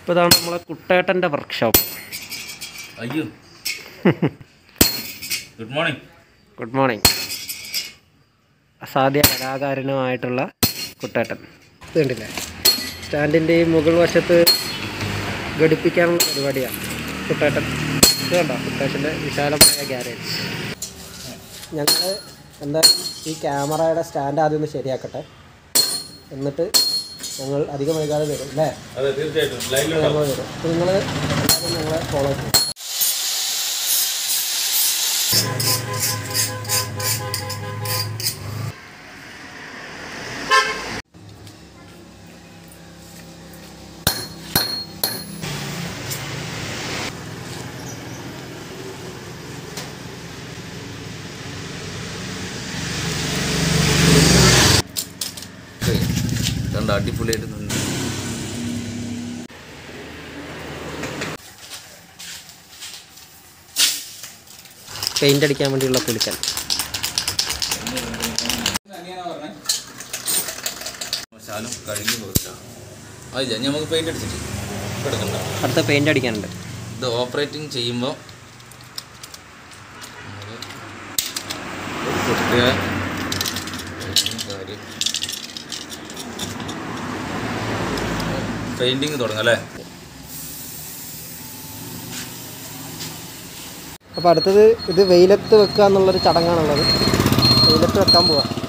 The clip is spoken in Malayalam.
ഇപ്പോൾ ഇതാണ് നമ്മളെ കുട്ടേട്ടൻ്റെ വർക്ക്ഷോപ്പ് അയ്യോ ഗുഡ് മോർണിംഗ് ഗുഡ് മോർണിംഗ് അസാധ്യ കലാകാരനുമായിട്ടുള്ള കുട്ടേട്ടൻ ഇത് കണ്ടില്ലേ സ്റ്റാൻഡിൻ്റെ ഈ മുകൾ വശത്ത് ഘടിപ്പിക്കാനുള്ള പരിപാടിയാണ് കുട്ടേട്ടൻ ഇത് കണ്ടോ കുട്ടേട്ടൻ്റെ വിശാലമായ ഗ്യാരേജ് ഞങ്ങൾ എന്തായാലും ഈ ക്യാമറയുടെ സ്റ്റാൻഡ് ആദ്യം ഒന്ന് ശരിയാക്കട്ടെ എന്നിട്ട് ഞങ്ങൾ അധികം വൈകാതെ വരും അല്ലേ അതെ തീർച്ചയായിട്ടും ഞങ്ങൾ ലൈവിലുണ്ടാവും വരും അപ്പോൾ നിങ്ങൾ എല്ലാവരും ഞങ്ങളെ ഫോളോ ചെയ്യും കണ്ട അടിപൊളിയായിട്ട് നിന്ന് പെയിൻ്റ് അടിക്കാൻ വേണ്ടിയുള്ള പുലിക്കൻ ശാലം കഴിഞ്ഞു പോകില്ല അത് നമുക്ക് പെയിന്റ് അടിച്ചിട്ട് എടുക്കണ്ട അടുത്ത പെയിൻ്റ് അടിക്കാനുണ്ട് ഇത് ഓപ്പറേറ്റിംഗ് ചെയ്യുമ്പോൾ പ്രത്യേക കാര്യം പെയിൻറ്റിങ് തുടങ്ങാം അല്ലേ അപ്പോൾ അടുത്തത് ഇത് വെയിലത്ത് വെക്കുക എന്നുള്ളൊരു ചടങ്ങാണുള്ളത് വെയിലത്ത് വെക്കാൻ പോവാം